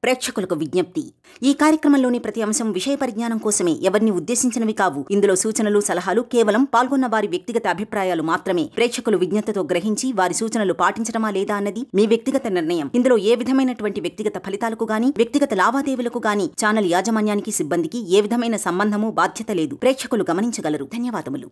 ప్రేక్షకులకు విజ్ఞప్తి ఈ కార్యక్రమంలోని ప్రతి అంశం విషయ పరిజ్ఞానం కోసమే ఎవరిని ఉద్దేశించినవి కావు ఇందులో సూచనలు సలహాలు కేవలం పాల్గొన్న వారి వ్యక్తిగత అభిప్రాయాలు మాత్రమే ప్రేక్షకులు విజ్ఞతతో గ్రహించి వారి సూచనలు పాటించడమా లేదా అన్నది మీ వ్యక్తిగత నిర్ణయం ఇందులో ఏ విధమైనటువంటి వ్యక్తిగత ఫలితాలకు గాని వ్యక్తిగత లావాదేవీలకు గాని ఛానల్ యాజమాన్యానికి సిబ్బందికి ఏ విధమైన సంబంధము బాధ్యత లేదు ప్రేక్షకులు గమనించగలరు ధన్యవాదములు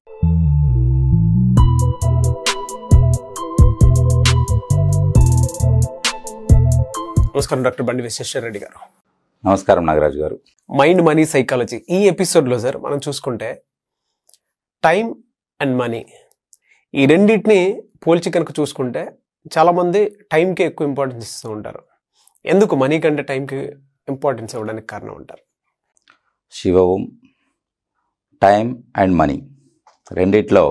నమస్కారం డాక్టర్ బండి విశ్వేశ్వర రెడ్డి గారు నమస్కారం నాగరాజు గారు మైండ్ మనీ సైకాలజీ ఈ ఎపిసోడ్లో సార్ మనం చూసుకుంటే టైం అండ్ మనీ ఈ రెండింటిని పోల్చి కనుక చూసుకుంటే చాలామంది టైంకి ఎక్కువ ఇంపార్టెన్స్ ఇస్తూ ఉంటారు ఎందుకు మనీ కంటే టైంకి ఇంపార్టెన్స్ ఇవ్వడానికి కారణం ఉంటారు శివవం టైం అండ్ మనీ రెండిట్లో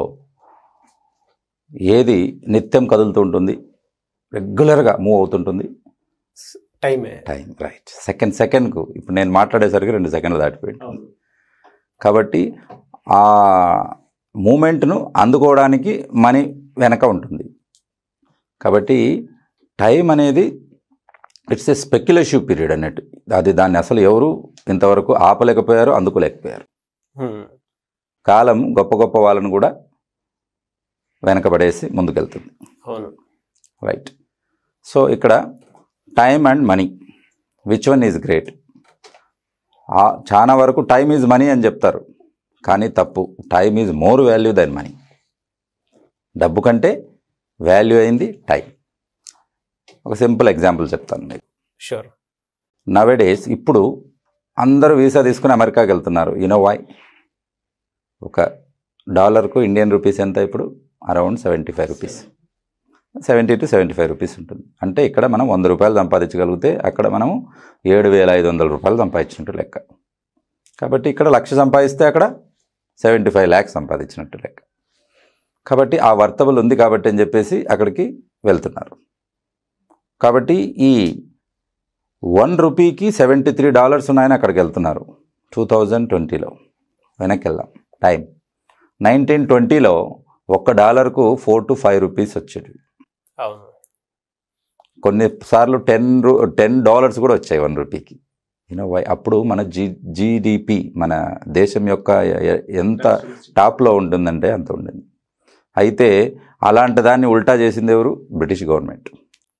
ఏది నిత్యం కదులుతూ ఉంటుంది రెగ్యులర్గా మూవ్ అవుతుంటుంది టైమే టైం రైట్ సెకండ్ సెకండ్కు ఇప్పుడు నేను మాట్లాడేసరికి రెండు సెకండ్లు దాటిపోయింది కాబట్టి ఆ మూమెంట్ను అందుకోవడానికి మనీ వెనక ఉంటుంది కాబట్టి టైం అనేది ఇట్స్ ఏ స్పెక్యులేటివ్ పీరియడ్ అన్నట్టు అది దాన్ని అసలు ఎవరు ఇంతవరకు ఆపలేకపోయారు అందుకోలేకపోయారు హ్మ్. కాలం గొప్ప గొప్ప వాళ్ళను కూడా వెనకబడేసి ముందుకెళ్తుంది అవును రైట్ సో ఇక్కడ time and money which one is great చాలా వరకు టైం ఈజ్ మనీ అని చెప్తారు కానీ తప్పు time is more value than money డబ్బు కంటే వాల్యూ అయింది టైం ఒక సింపుల్ ఎగ్జాంపుల్ చెప్తాను మీకు షూర్ నవడేస్ ఇప్పుడు అందరూ వీసా తీసుకుని అమెరికాకి వెళ్తున్నారు యూనో వై ఒక డాలర్కు ఇండియన్ రూపీస్ ఎంత ఇప్పుడు around seventy five rupees seventy to seventy five rupees ఉంటుంది అంటే ఇక్కడ మనం వంద రూపాయలు సంపాదించగలిగితే అక్కడ మనము ఏడు వేల ఐదు వందల రూపాయలు సంపాదించినట్టు లెక్క కాబట్టి ఇక్కడ లక్ష సంపాదిస్తే అక్కడ సెవెంటీ ఫైవ్ ల్యాక్స్ సంపాదించినట్టు లెక్క కాబట్టి ఆ వర్తబుల్ ఉంది కాబట్టి అని చెప్పేసి అక్కడికి వెళ్తున్నారు కాబట్టి ఈ వన్ రూపీకి సెవెంటీ త్రీ డాలర్స్ ఉన్నాయని అక్కడికి వెళ్తున్నారు టూ థౌజండ్ ట్వంటీలో వెనక్కి వెళ్దాం టైం నైన్టీన్ ట్వంటీలో ఒక్క డాలర్కు ఫోర్ టు ఫైవ్ రూపీస్ వచ్చేది అవును కొన్నిసార్లు టెన్ రూ టెన్ డాలర్స్ కూడా వచ్చాయి వన్ రూపీకి యూనో వై అప్పుడు మన జీ జీడిపి మన దేశం యొక్క ఎ- ఎ- ఎంత టాప్లో ఉంటుందంటే అంత ఉండింది అయితే అలాంటి దాన్ని ఉల్టా చేసింది ఎవరు బ్రిటిష్ గవర్నమెంట్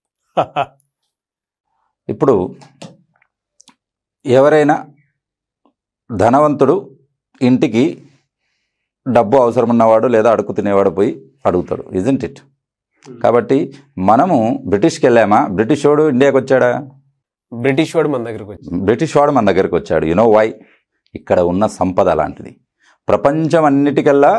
ఇప్పుడు ఎవరైనా ధనవంతుడు ఇంటికి డబ్బు అవసరం ఉన్నవాడు లేదా అడుగు తినేవాడు పోయి అడుగుతాడు ఇజంట్ ఇట్ కాబట్టి మనము బ్రిటిష్కి వెళ్ళామా బ్రిటిష్ వాడు ఇండియాకి వచ్చాడా బ్రిటిష్ వాడు మన దగ్గరకు వచ్చి బ్రిటిష్ వాడు మన దగ్గరికి వచ్చాడు యునో వై ఇక్కడ ఉన్న సంపద అలాంటిది ప్రపంచం అన్నిటికల్లా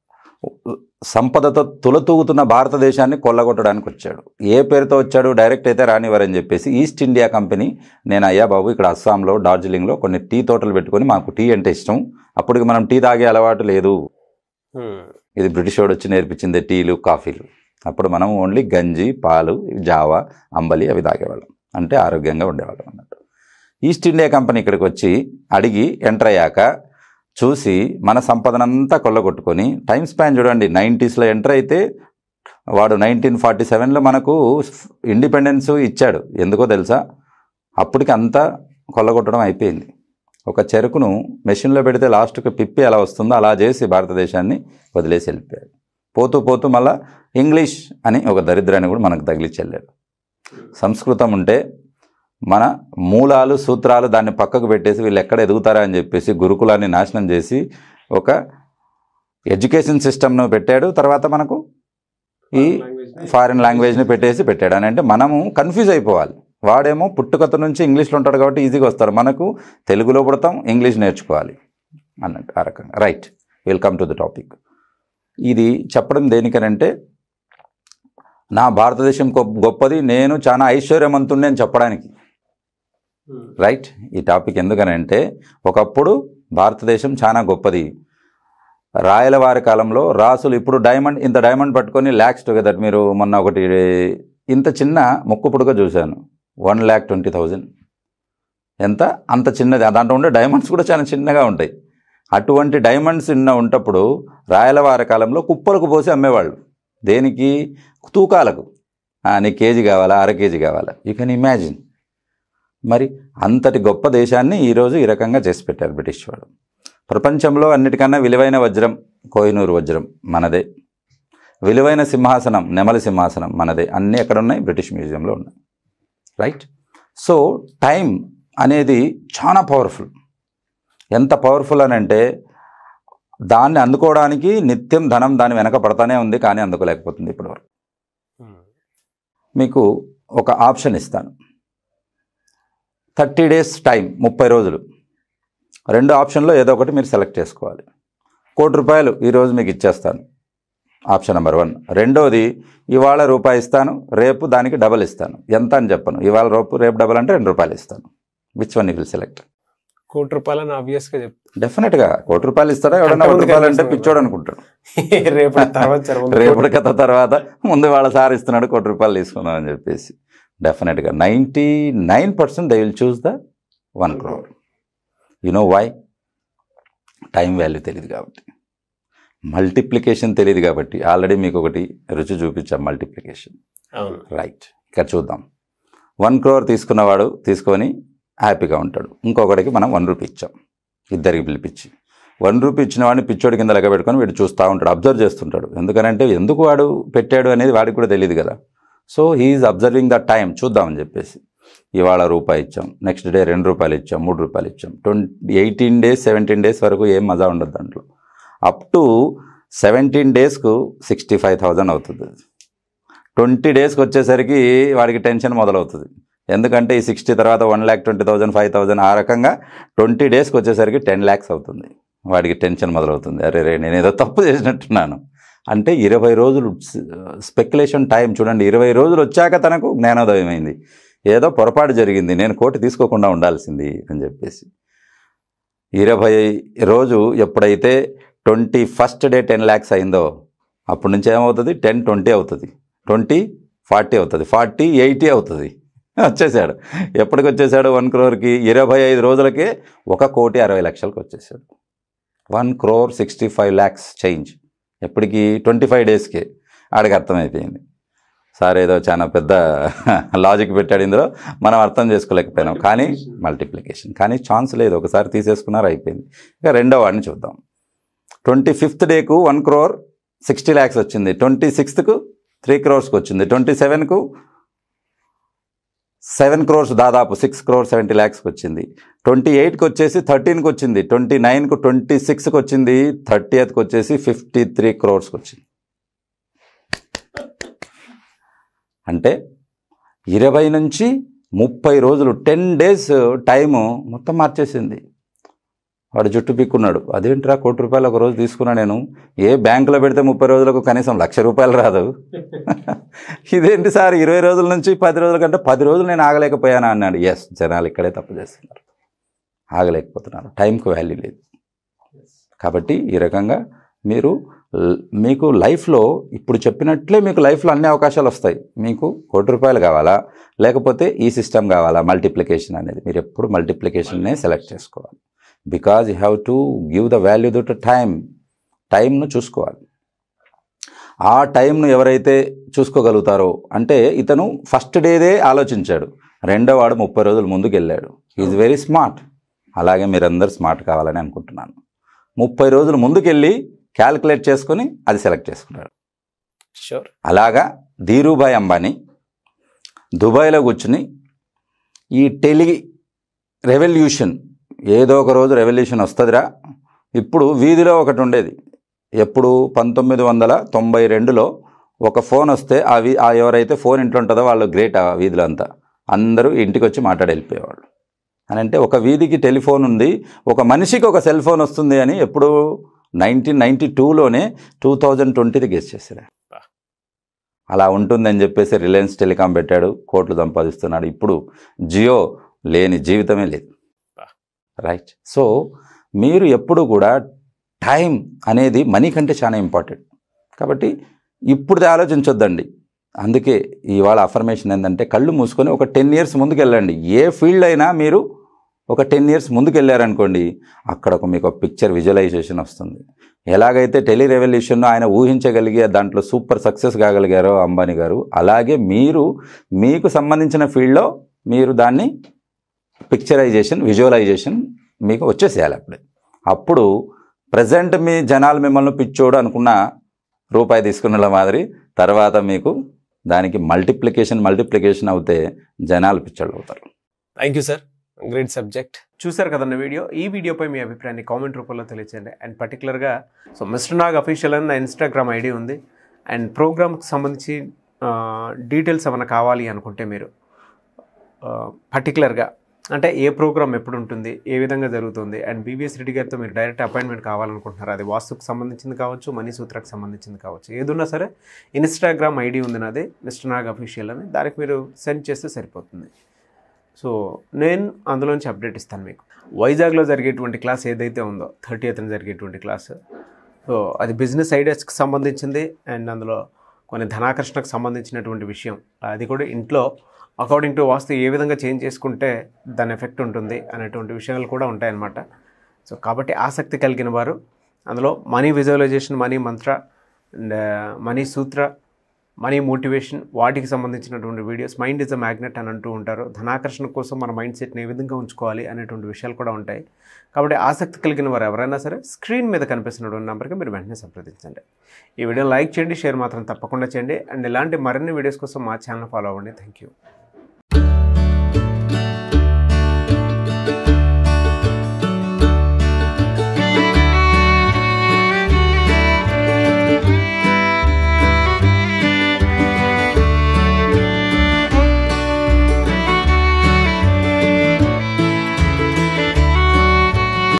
సంపదతో తులతూగుతున్న భారతదేశాన్ని కొల్లగొట్టడానికి వచ్చాడు ఏ పేరుతో వచ్చాడు డైరెక్ట్ అయితే రానివ్వరని చెప్పేసి ఈస్ట్ ఇండియా కంపెనీ నేను అయ్యా బాబు ఇక్కడ అస్సాంలో డార్జిలింగ్లో కొన్ని టీ తోటలు పెట్టుకొని మాకు టీ అంటే ఇష్టం అప్పటికి మనం టీ తాగే అలవాటు లేదు హ్మ్. ఇది బ్రిటిష్ వాడు వచ్చి నేర్పించింది టీలు కాఫీలు అప్పుడు మనం ఓన్లీ గంజి పాలు జావా అంబలి అవి తాగేవాళ్ళం అంటే ఆరోగ్యంగా ఉండేవాళ్ళం అన్నట్టు ఈస్ట్ ఇండియా కంపెనీ ఇక్కడికి వచ్చి అడిగి ఎంటర్ అయ్యాక చూసి మన సంపదనంతా కొల్లగొట్టుకొని టైం స్పాన్ చూడండి నైంటీస్లో ఎంటర్ అయితే వాడు నైన్టీన్ ఫార్టీ సెవెన్లో మనకు ఇండిపెండెన్స్ ఇచ్చాడు ఎందుకో తెలుసా అప్పటికి అంతా కొల్లగొట్టడం అయిపోయింది ఒక చెరుకును మెషిన్లో పెడితే లాస్ట్కి పిప్పి ఎలా వస్తుందో అలా చేసి భారతదేశాన్ని వదిలేసి వెళ్ళిపోయాడు పోతూ పోతూ మళ్ళా ఇంగ్లీష్ అని ఒక దరిద్రాన్ని కూడా మనకు తగిలిచ్చి వెళ్ళాడు సంస్కృతం ఉంటే మన మూలాలు సూత్రాలు దాన్ని పక్కకు పెట్టేసి వీళ్ళు ఎక్కడ ఎదుగుతారా అని చెప్పేసి గురుకులాన్ని నాశనం చేసి ఒక ఎడ్యుకేషన్ సిస్టమ్ను పెట్టాడు తర్వాత మనకు ఈ ఫారిన్ లాంగ్వేజ్ని పెట్టేసి పెట్టాడు అని అంటే మనము కన్ఫ్యూజ్ అయిపోవాలి వాడేమో పుట్టుకత నుంచి ఇంగ్లీష్లో ఉంటాడు కాబట్టి ఈజీగా వస్తారు మనకు తెలుగులో పుడతాం ఇంగ్లీష్ నేర్చుకోవాలి అన్నట్టు ఆ రకంగా right welcome to the topic ఇది చెప్పడం దేనికనంటే నా భారతదేశం గొప్ప- గొప్పది నేను చాలా ఐశ్వర్యవంతుణ్ణి అని చెప్పడానికి రైట్ ఈ టాపిక్ ఎందుకనంటే ఒకప్పుడు భారతదేశం చాలా గొప్పది రాయలవారి కాలంలో రాసులు ఇప్పుడు డైమండ్ ఇంత డైమండ్ పట్టుకొని ల్యాక్స్ టుగెదర్ మీరు మొన్న ఒకటి ఇంత చిన్న ముక్కు పుడుక చూశాను వన్ ల్యాక్ ట్వంటీ థౌజండ్ ఎంత అంత చిన్నది దాంట్లో ఉండే డైమండ్స్ కూడా చాలా చిన్నగా ఉంటాయి అటువంటి డైమండ్స్ ఉన్న ఉంటప్పుడు రాయలవారి కాలంలో కుప్పలకు పోసి అమ్మేవాళ్ళు దేనికి తూకాలకు ఆ, నీకు కేజీ కావాలా అర కేజీ కావాలా యూ కెన్ ఇమాజిన్ మరి అంతటి గొప్ప దేశాన్ని ఈరోజు ఈ రకంగా చేసి పెట్టారు బ్రిటిష్ వాడు ప్రపంచంలో అన్నిటికన్నా విలువైన వజ్రం కోహినూరు వజ్రం మనదే విలువైన సింహాసనం నెమలి సింహాసనం మనదే అన్నీ ఎక్కడ ఉన్నాయి బ్రిటిష్ మ్యూజియంలో ఉన్నాయి రైట్ సో టైం అనేది చాలా పవర్ఫుల్ ఎంత పవర్ఫుల్ అని అంటే దాన్ని అందుకోవడానికి నిత్యం ధనం దాని వెనక పడతానే ఉంది కానీ అందుకోలేకపోతుంది ఇప్పటివరకు మీకు ఒక ఆప్షన్ ఇస్తాను థర్టీ డేస్ టైం ముప్పై రోజులు రెండు ఆప్షన్లో ఏదో ఒకటి మీరు సెలెక్ట్ చేసుకోవాలి కోటి రూపాయలు ఈరోజు మీకు ఇచ్చేస్తాను ఆప్షన్ నెంబర్ వన్ రెండోది ఇవాళ రూపాయి ఇస్తాను రేపు దానికి డబల్ ఇస్తాను ఎంత అని చెప్పను ఇవాళ రూపు రేపు డబల్ అంటే రెండు రూపాయలు ఇస్తాను which one you will select కోటి రూపాయలని ఆబ్వియస్ గా చెప్తా డెఫినెట్గా కోటి రూపాయలు ఇస్తారా ఎవడన్నా కోటి రూపాయలు అంటే పిచ్చోడు అనుకుంటాడు రేపు తర్వాత సరే ముందు రేపటి కథ తర్వాత ముందు వాళ్ళ సార్ ఇస్తున్నాడు కోటి రూపాయలు తీసుకుందాం అని చెప్పేసి డెఫినెట్గా ninety nine percent they will choose the one crore you know why time value తెలియదు కాబట్టి మల్టిప్లికేషన్ తెలియదు కాబట్టి ఆల్రెడీ మీకు ఒకటి రుచి చూపించాం మల్టిప్లికేషన్ అవును రైట్ ఇక్కడ చూద్దాం వన్ క్రోర్ తీసుకున్నవాడు తీసుకొని హ్యాపీగా ఉంటాడు ఇంకొకటికి మనం వన్ రూపీ ఇచ్చాం ఇద్దరికి పిలిపించి వన్ రూపీ ఇచ్చిన వాడిని పిచ్చోడి కింద లెక్క పెట్టుకొని వీడు చూస్తూ ఉంటాడు అబ్జర్వ్ చేస్తుంటాడు ఎందుకనంటే ఎందుకు వాడు పెట్టాడు అనేది వాడికి కూడా తెలియదు కదా so he is observing the time చూద్దామని చెప్పేసి ఇవాళ రూపాయి ఇచ్చాం నెక్స్ట్ డే రెండు రూపాయలు ఇచ్చాం మూడు రూపాయలు ఇచ్చాం twenty eighteen days seventeen days వరకు ఏం మజా ఉండదు దాంట్లో అప్ టు సెవెంటీన్ డేస్కు సిక్స్టీ ఫైవ్ థౌజండ్ అవుతుంది ట్వంటీ డేస్కి వచ్చేసరికి వాడికి టెన్షన్ మొదలవుతుంది ఎందుకంటే ఈ సిక్స్టీ తర్వాత one lakh twenty thousand five thousand ఆ రకంగా ట్వంటీ డేస్కి వచ్చేసరికి టెన్ ల్యాక్స్ అవుతుంది వాడికి టెన్షన్ మొదలవుతుంది అరే రే నేను ఏదో తప్పు చేసినట్టున్నాను అంటే ఇరవై రోజులు స్పెక్యులేషన్ టైం చూడండి ఇరవై రోజులు వచ్చాక తనకు జ్ఞానోదయం అయింది ఏదో పొరపాటు జరిగింది నేను కోటి తీసుకోకుండా ఉండాల్సింది అని చెప్పేసి ఇరవై రోజు ఎప్పుడైతే twenty first day ten lakhs అయిందో అప్పటి నుంచి ఏమవుతుంది టెన్ ట్వంటీ అవుతుంది ట్వంటీ ఫార్టీ అవుతుంది ఫార్టీ ఎయిటీ అవుతుంది వచ్చేసాడు ఎప్పటికి వచ్చేసాడు వన్ క్రోర్కి ఇరవై ఐదు రోజులకే ఒక కోటి అరవై లక్షలకు వచ్చేసాడు one crore sixty five lakhs change ఎప్పటికి ట్వంటీ ఫైవ్ డేస్కే ఆడికి అర్థమైపోయింది సార్ ఏదో చాలా పెద్ద లాజిక్ పెట్టాడు ఇందులో మనం అర్థం చేసుకోలేకపోయినాం కానీ మల్టిప్లికేషన్ కానీ ఛాన్స్ లేదు ఒకసారి తీసేసుకున్నారు అయిపోయింది ఇక రెండో వాడిని చూద్దాం ట్వంటీ ఫిఫ్త్ డేకు వన్ క్రోర్ సిక్స్టీ ల్యాక్స్ వచ్చింది ట్వంటీ సిక్స్త్కు త్రీ క్రోర్స్కి వచ్చింది ట్వంటీ సెవెన్కు సెవెన్ క్రోర్స్ దాదాపు సిక్స్ క్రోర్ సెవెంటీ ల్యాక్స్కి వచ్చింది ట్వంటీ ఎయిట్కి వచ్చేసి థర్టీన్కి వచ్చింది ట్వంటీ నైన్కు ట్వంటీ సిక్స్కి వచ్చింది థర్టీ ఎయిత్కి వచ్చేసి ఫిఫ్టీ త్రీ క్రోర్స్కి వచ్చింది అంటే ఇరవై నుంచి ముప్పై రోజులు టెన్ డేస్ టైము మొత్తం మార్చేసింది వాడు జుట్టు పిక్కున్నాడు అదేంట్రా కోటి రూపాయలు ఒక రోజు తీసుకున్నా నేను ఏ బ్యాంకులో పెడితే ముప్పై రోజులకు కనీసం లక్ష రూపాయలు రాదు ఇదేంటి సార్ ఇరవై రోజుల నుంచి పది రోజుల కంటే పది రోజులు నేను ఆగలేకపోయానా అన్నాడు ఎస్ జనాలు ఇక్కడే తప్పు చేస్తున్నారు ఆగలేకపోతున్నారు టైంకు వాల్యూ లేదు కాబట్టి ఈ రకంగా మీరు ల్- మీకు లైఫ్లో ఇప్పుడు చెప్పినట్లే మీకు లైఫ్లో అన్ని అవకాశాలు వస్తాయి మీకు కోటి రూపాయలు కావాలా లేకపోతే ఈ సిస్టమ్ కావాలా మల్టిప్లికేషన్ అనేది మీరు ఎప్పుడు మల్టిప్లికేషన్నే సెలెక్ట్ చేసుకోవాలి because you have to give the value to time టైంను చూసుకోవాలి ఆ టైంను ఎవరైతే చూసుకోగలుగుతారో అంటే ఇతను ఫస్ట్ డేదే ఆలోచించాడు రెండో వాడు ముప్పై రోజులు ముందుకు వెళ్ళాడు ఈజ్ వెరీ స్మార్ట్ అలాగే మీరందరూ స్మార్ట్ కావాలని అనుకుంటున్నాను ముప్పై రోజులు ముందుకెళ్ళి క్యాల్కులేట్ చేసుకొని అది సెలెక్ట్ చేసుకున్నాడు షూర్ అలాగా ధీరుభాయ్ అంబానీ దుబాయ్లో కూర్చుని ఈ టెలి రెవల్యూషన్ ఏదో ఒక రోజు రెవల్యూషన్ వస్తుందిరా ఇప్పుడు వీధిలో ఒకటి ఉండేది ఎప్పుడు పంతొమ్మిది వందల తొంభై రెండులో ఒక ఫోన్ వస్తే ఆ వీ ఆ ఎవరైతే ఫోన్ ఇంట్లో ఉంటుందో వాళ్ళు గ్రేట్ ఆ వీధిలో అంతా అందరూ ఇంటికి వచ్చి మాట్లాడి వెళ్ళిపోయేవాళ్ళు అని అంటే ఒక వీధికి టెలిఫోన్ ఉంది ఒక మనిషికి ఒక సెల్ ఫోన్ వస్తుంది అని ఎప్పుడు నైన్టీన్ నైన్టీ టూలోనే టూ థౌజండ్ ట్వంటీది గెస్ చేశారు అలా ఉంటుందని చెప్పేసి రిలయన్స్ టెలికాం పెట్టాడు కోట్లు సంపాదిస్తున్నాడు ఇప్పుడు జియో లేని జీవితమే లేదు రైట్ సో మీరు ఎప్పుడు కూడా టైం అనేది మనీ కంటే చాలా ఇంపార్టెంట్ కాబట్టి ఇప్పుడు ఆలోచించొద్దండి అందుకే ఇవాళ అఫర్మేషన్ ఏంటంటే కళ్ళు మూసుకొని ఒక టెన్ ఇయర్స్ ముందుకు వెళ్ళండి ఏ ఫీల్డ్ అయినా మీరు ఒక టెన్ ఇయర్స్ ముందుకు వెళ్ళారనుకోండి అక్కడ ఒక మీకు ఒక పిక్చర్ విజువలైజేషన్ వస్తుంది ఎలాగైతే టెలి రెవల్యూషన్ ఆయన ఊహించగలిగే దాంట్లో సూపర్ సక్సెస్ కాగలిగారో అంబానీ గారు అలాగే మీరు మీకు సంబంధించిన ఫీల్డ్లో మీరు దాన్ని పిక్చరైజేషన్ విజువలైజేషన్ మీకు వచ్చేసేయాలి అప్పుడే అప్పుడు ప్రజెంట్ మీ జనాలు మిమ్మల్ని పిచ్చోడు అనుకున్న రూపాయి తీసుకున్న మాదిరి తర్వాత మీకు దానికి మల్టిప్లికేషన్ మల్టిప్లికేషన్ అవుతే జనాలు పిచ్చోళ్ళు అవుతారు thank you sir great subject చూసారు కదన్న వీడియో ఈ వీడియోపై మీ అభిప్రాయాన్ని కామెంట్ రూపంలో తెలియచేయండి అండ్ పర్టికులర్గా సో మిస్టర్ నాగ్ అఫీషియల్ అని నా ఇన్స్టాగ్రామ్ ఐడి ఉంది అండ్ ప్రోగ్రామ్కి సంబంధించి డీటెయిల్స్ ఏమైనా కావాలి అనుకుంటే మీరు పర్టికులర్గా అంటే ఏ ప్రోగ్రామ్ ఎప్పుడు ఉంటుంది ఏ విధంగా జరుగుతుంది అండ్ బీబీఎస్ రెడ్డి గారితో మీరు డైరెక్ట్ అపాయింట్మెంట్ కావాలనుకుంటున్నారు అది వాస్తుకు సంబంధించింది కావచ్చు మనీ సూత్రకు సంబంధించింది కావచ్చు ఏదున్నా సరే ఇన్స్టాగ్రామ్ ఐడి ఉంది నాది మిస్టర్ నాగ్ అఫీషియల్ అని దానికి మీరు సెండ్ చేస్తే సరిపోతుంది సో నేను అందులోంచి అప్డేట్ ఇస్తాను మీకు వైజాగ్లో జరిగేటువంటి క్లాస్ ఏదైతే ఉందో థర్టీ ఎయిత్న జరిగేటువంటి క్లాస్ సో అది బిజినెస్ ఐడియాస్కి సంబంధించింది అండ్ అందులో కొన్ని ధనాకర్షణకు సంబంధించినటువంటి విషయం అది కూడా ఇంట్లో అకార్డింగ్ టు వాస్తు ఏ విధంగా చేంజ్ చేసుకుంటే దాని ఎఫెక్ట్ ఉంటుంది అనేటువంటి విషయాలు కూడా ఉంటాయన్నమాట సో కాబట్టి ఆసక్తి కలిగిన వారు అందులో money visualization money mantra and money sutra money motivation వాటికి సంబంధించినటువంటి videos mind is a magnet అని అంటూ ఉంటారు ధనాకర్షణ కోసం మన మైండ్ సెట్ని ఏ విధంగా ఉంచుకోవాలి అనేటువంటి విషయాలు కూడా ఉంటాయి కాబట్టి ఆసక్తి కలిగిన వారు ఎవరైనా సరే స్క్రీన్ మీద కనిపిస్తున్నటువంటి నెంబర్కి మీరు వెంటనే సంప్రదించండి ఈ వీడియో లైక్ చేయండి షేర్ మాత్రం తప్పకుండా చేయండి అండ్ ఇలాంటి మరిన్ని వీడియోస్ కోసం మా ఛానల్ ఫాలో అవ్వండి థ్యాంక్ యూ